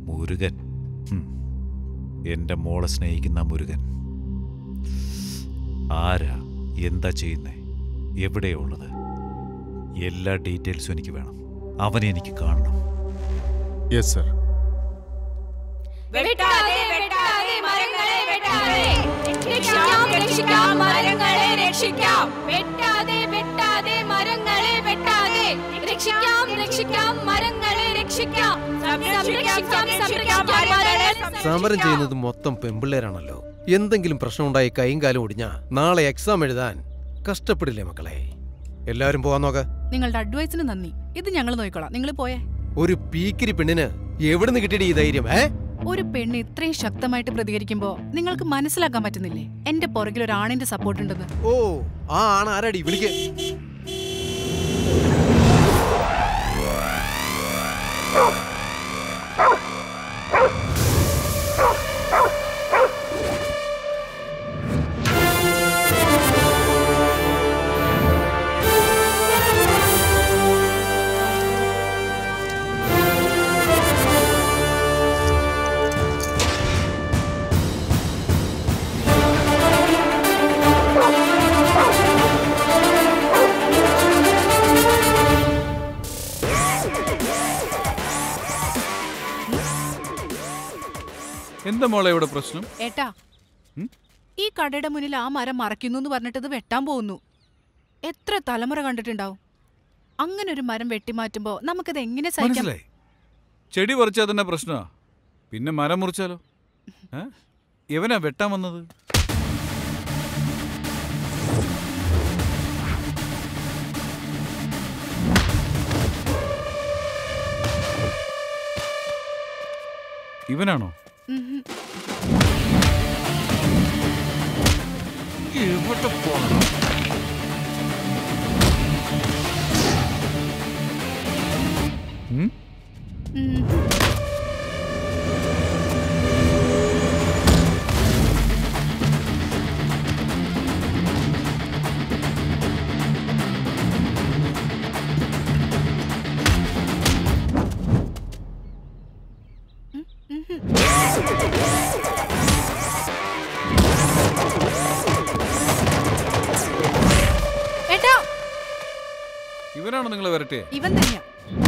മുരുകൻ ഉം. എൻ്റെ മോളെ സ്നേഹിക്കുന്ന മുരുകൻ ആരാ എന്താ ചെയ്യുന്നേ എവിടെയാ ഉള്ളത് എല്ലാ ഡീറ്റെയിൽസും എനിക്ക് വേണം അവനെ എനിക്ക് കാണണം യെസ് സർ വെട്ടാതെ വെട്ടാതെ മരങ്ങളെ വെട്ടാതെ രക്ഷിക്കാം രക്ഷിക്കാം മരങ്ങളെ രക്ഷിക്കാം വെട്ടാതെ വെട്ടാതെ മരങ്ങളെ വെട്ടാതെ രക്ഷിക്കാം രക്ഷിക്കാം മരങ്ങളെ രക്ഷിക്കാം സംരക്ഷിക്കാം സംരക്ഷിക്കാം മരങ്ങളെ സമരം ചെയ്യുന്നത് മൊത്തം പെമ്പിള്ളേരാണല്ലോ എന്തെങ്കിലും പ്രശ്നമുണ്ടായി കൈയും കാലും ഒടിഞ്ഞാ നാളെ എക്സാം എഴുതാൻ കഷ്ടപ്പെടില്ലേ മക്കളെ എല്ലാവരും പോവാൻ നോക്ക നിങ്ങളുടെ അഡ്വൈസിന് നന്ദി ഇത് ഞങ്ങൾ നോക്കിക്കോളാം നിങ്ങൾ പോയേ ഒരു പീക്കിരി പെണ്ണിന് എവിടുന്ന് കിട്ടിയിട്ട് ഈ ധൈര്യം ഏ ഒരു പെണ്ണ് ഇത്രയും ശക്തമായിട്ട് പ്രതികരിക്കുമ്പോ നിങ്ങൾക്ക് മനസ്സിലാക്കാൻ പറ്റുന്നില്ലേ എന്റെ പുറകിൽ ഒരു ആണിന്റെ സപ്പോർട്ട് ഉണ്ടെന്ന് ഓ ആ ആണ് ആരാടി വിളിക്ക് എന്താ മോളെ ഇവിടെ പ്രശ്നം ഏട്ടാ ഈ കടയുടെ മുന്നിൽ ആ മരം മറയ്ക്കുന്നു എന്ന് പറഞ്ഞിട്ട് ഇത് വെട്ടാൻ പോകുന്നു എത്ര തലമുറ കണ്ടിട്ടുണ്ടാവും അങ്ങനെ ഒരു മരം വെട്ടിമാറ്റുമ്പോ നമുക്കത് എങ്ങനെ സഹിക്കാം മനസ്സിലായി ചെടി പറിച്ചാൽ തന്നെ പ്രശ്നമാ പിന്നെ മരം മുറിച്ചാലോ ഏ? എവനാ വെട്ടാൻ വന്നത് ഇവനാണോ ഉം. എവിടെ പോകണം ഉം? ഉം. ഏട്ടാ ഇവനാണോ നിങ്ങളെ വരട്ടെ ഇവൻ തന്നെയാ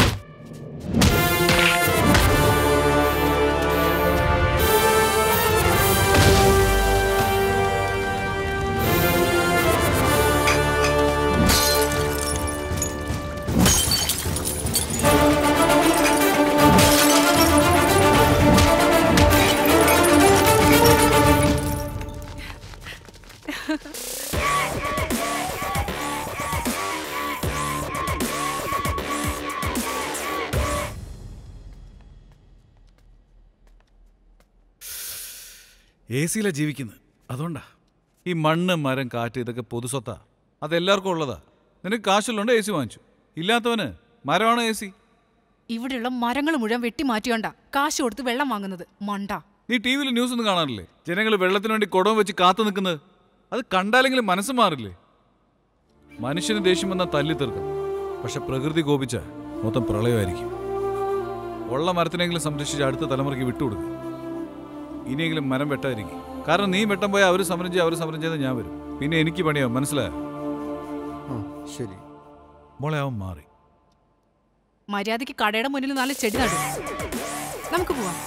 എ സിയിലാ ജീവിക്കുന്നത് അതുകൊണ്ടാ ഈ മണ്ണ് മരം കാറ്റ് ഇതൊക്കെ പൊതുസ്വത്താ അതെല്ലാവർക്കും ഉള്ളതാ നിനക്ക് കാശുള്ളതുകൊണ്ട് എ സി വാങ്ങിച്ചു ഇല്ലാത്തവന് മരമാണ് എ സി ഇവിടെയുള്ള മരങ്ങൾ മുഴുവൻ വെട്ടി മാറ്റിയോണ്ടാ കാശ് കൊടുത്ത് വെള്ളം വാങ്ങുന്നത് മണ്ട നീ ടി വിയിൽ ന്യൂസ് ഒന്നും കാണാറില്ലേ ജനങ്ങൾ വെള്ളത്തിന് വേണ്ടി കുടവും വെച്ച് കാത്തു നിൽക്കുന്നത് അത് കണ്ടാലെങ്കിലും മനസ്സ് മാറില്ലേ മനുഷ്യന് ദേഷ്യം വന്നാൽ തല്ലി തീർക്കാം പക്ഷെ പ്രകൃതി കോപിച്ച മൊത്തം പ്രളയമായിരിക്കും ഉള്ള മരത്തിനെങ്കിലും സംരക്ഷിച്ച് അടുത്ത തലമുറയ്ക്ക് വിട്ടുകൊടുക്കുക ഇനിയെങ്കിലും മരം വെട്ടാതിരിക്കും കാരണം നീ വെട്ടം പോയാൽ അവർ സമരം ചെയ്യുക അവർ സമരം ചെയ്താൽ ഞാൻ വരും പിന്നെ എനിക്ക് പണിയാവും മനസ്സിലായോ ശരി മോളെ അവൻ മാറി മര്യാദയ്ക്ക് കടയുടെ മുന്നിൽ നാല് ചെടി നടും നമുക്ക് പോവാം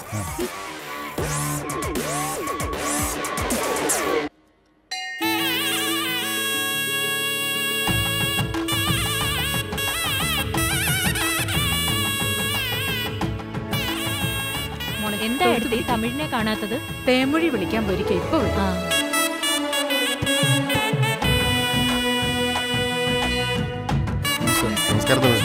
എന്താ എടുത്തി തമിഴിനെ കാണാത്തത് തേമൊഴി വിളിക്കാൻ പോയിരിക്കും ഇപ്പൊ വരും. ആ നമസ്കാരം തമിഴ്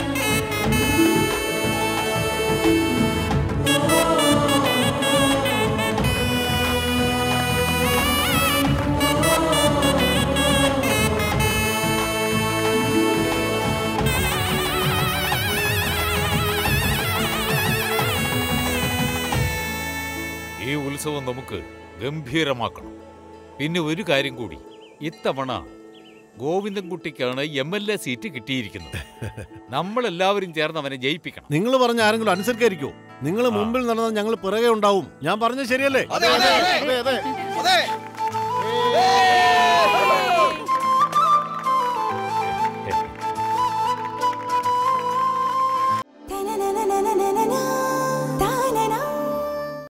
ഈ ഉത്സവം നമുക്ക് ഗംഭീരമാക്കണം പിന്നെ ഒരു കാര്യം കൂടി ഇത്തവണ ഗോവിന്ദൻകുട്ടിക്കാണ് എം എൽ എ സീറ്റ് കിട്ടിയിരിക്കുന്നത് നമ്മളെല്ലാവരും ചേർന്ന് അവനെ ജയിപ്പിക്കണം നിങ്ങൾ പറഞ്ഞ ആരെങ്കിലും അനുസരിക്കായിരിക്കോ നിങ്ങൾ മുമ്പിൽ നടന്നാൽ ഞങ്ങൾ പിറകെ ഉണ്ടാവും ഞാൻ പറഞ്ഞ ശരിയല്ലേ അതെ, അതെ, അതെ. അതെ, അതെ.